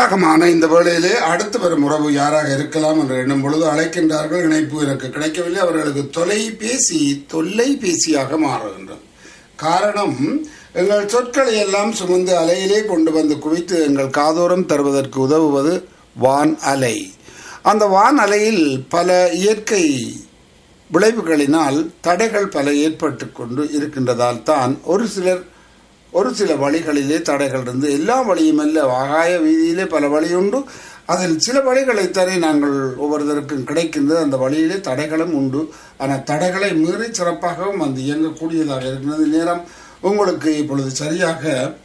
உற்சாகமான இந்த வேளையிலே அடுத்து வரும் உறவு யாராக இருக்கலாம் என்று எண்ணும் பொழுது அழைக்கின்றார்கள் இணைப்பு எனக்கு கிடைக்கவில்லை அவர்களுக்கு தொலைபேசி தொல்லைபேசியாக மாறுகின்றது காரணம் எங்கள் சொற்களை எல்லாம் சுமந்து அலையிலே கொண்டு வந்து குவித்து எங்கள் காதோரம் தருவதற்கு உதவுவது வான் அலை அந்த வான் அலையில் பல இயற்கை விளைவுகளினால் தடைகள் பல ஏற்பட்டு கொண்டு இருக்கின்றதால் தான் ஒரு சிலர் ஒரு சில வழிகளிலே தடைகள் இருந்து எல்லா வழியும் அல்ல ஆகாய வீதியிலே பல வழி உண்டு அதில் சில வழிகளைத்தானே நாங்கள் ஒவ்வொருத்தருக்கும் கிடைக்கின்றது அந்த வழியிலே தடைகளும் உண்டு ஆனால் தடைகளை மீறி சிறப்பாகவும் வந்து இயங்கக்கூடியதாக இருக்கிறது நேரம் உங்களுக்கு இப்பொழுது சரியாக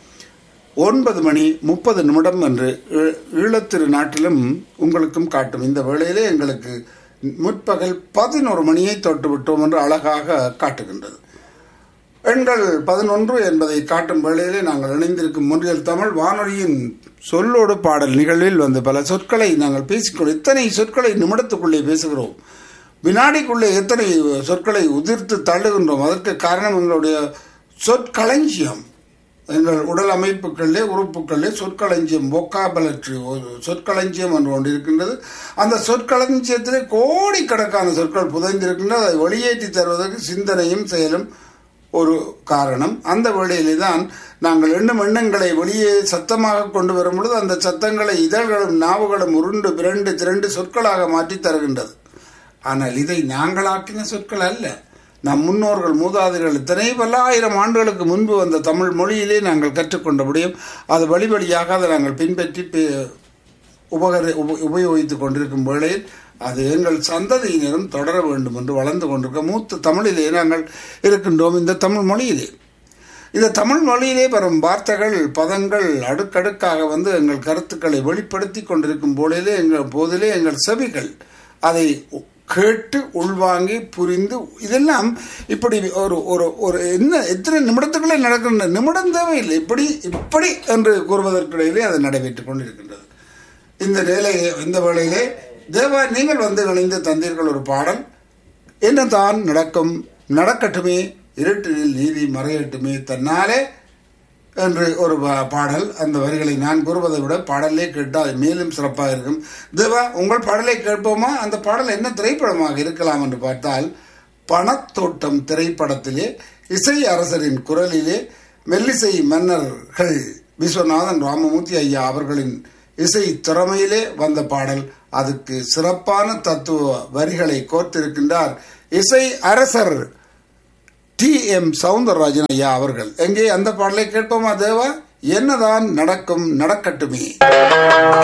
ஒன்பது மணி முப்பது நிமிடம் என்று ஈ- ஈழத்திரு நாட்டிலும் உங்களுக்கும் காட்டும் இந்த வேளையிலே எங்களுக்கு முற்பகல் பதினோரு மணியை தொட்டு விட்டோம் என்று அழகாக காட்டுகின்றது எண்கள் பதினொன்று என்பதை காட்டும் வேளையிலே நாங்கள் இணைந்திருக்கும் முன்றியல் தமிழ் வானொலியின் சொல்லோடு பாடல் நிகழ்வில் வந்து பல சொற்களை நாங்கள் பேசிக்கொண்டு இத்தனை சொற்களை நிமிடத்துக்குள்ளே பேசுகிறோம் வினாடிக்குள்ளே எத்தனை சொற்களை உதிர்த்து தள்ளுகின்றோம் அதற்கு காரணம் எங்களுடைய சொற்களஞ்சியம் எங்கள் உடல் அமைப்புகளிலே உறுப்புகளிலே சொற்களஞ்சியம் ஒக்காபலட்ரி சொற்களஞ்சியம் என்று ஒன்று இருக்கின்றது அந்த சொற்களஞ்சியத்திலே கோடிக்கணக்கான சொற்கள் புதைந்திருக்கின்றது அதை வெளியேற்றி தருவதற்கு சிந்தனையும் செயலும் ஒரு காரணம் அந்த வேளையிலே தான் நாங்கள் எண்ணும் எண்ணங்களை வெளியே சத்தமாக கொண்டு வரும் பொழுது அந்த சத்தங்களை இதழ்களும் நாவுகளும் உருண்டு பிரண்டு திரண்டு சொற்களாக மாற்றி தருகின்றது ஆனால் இதை நாங்களாக்கின சொற்கள் அல்ல நம் முன்னோர்கள் மூதாதையர்கள் இத்தனை பல்லாயிரம் ஆண்டுகளுக்கு முன்பு வந்த தமிழ் மொழியிலே நாங்கள் கற்றுக்கொண்டபடியும் அது வழி வழியாக அதை நாங்கள் பின்பற்றி பே- உபகரி உப உபயோகித்துக் கொண்டிருக்கும் வேளையில் அது எங்கள் சந்ததியினரும் தொடர வேண்டும் என்று வளர்ந்து கொண்டிருக்க மூத்த தமிழிலே நாங்கள் இருக்கின்றோம் இந்த தமிழ் மொழியிலே இந்த தமிழ் மொழியிலே வரும் வார்த்தைகள் பதங்கள் அடுக்கடுக்காக வந்து எங்கள் கருத்துக்களை வெளிப்படுத்தி கொண்டிருக்கும் போதிலே எங்கள் போதிலே எங்கள் செவிகள் அதை கேட்டு உள்வாங்கி புரிந்து இதெல்லாம் இப்படி ஒரு ஒரு ஒரு என்ன எத்தனை நிமிடத்துக்குள்ளே நடக்கின்ற நிமிடம் தேவையில்லை இப்படி இப்படி என்று கூறுவதற்கிடையிலே அது நடைபெற்றுக் கொண்டிருக்கின்றது இந்த நிலையை இந்த வேளையிலே தேவா நீங்கள் வந்து இணைந்து தந்தீர்கள் ஒரு பாடல் என்னதான் நடக்கும் நடக்கட்டுமே இருட்டினில் நீதி மறையட்டுமே தன்னாலே என்று ஒரு பா- பாடல் அந்த வரிகளை நான் கூறுவதை விட பாடலே கேட்டால் மேலும் சிறப்பாக இருக்கும் தேவா உங்கள் பாடலை கேட்போமா அந்த பாடல் என்ன திரைப்படமாக இருக்கலாம் என்று பார்த்தால் பணத்தோட்டம் திரைப்படத்திலே இசை அரசரின் குரலிலே மெல்லிசை மன்னர்கள் விஸ்வநாதன் ராமமூர்த்தி ஐயா அவர்களின் இசை திறமையிலே வந்த பாடல் அதுக்கு சிறப்பான தத்துவ வரிகளை கோர்த்திருக்கின்றார் இசை அரசர் டி எம் சவுந்தரராஜன் ஐயா அவர்கள் எங்கே அந்த பாடலை கேட்போமா தேவா என்னதான் நடக்கும் நடக்கட்டுமே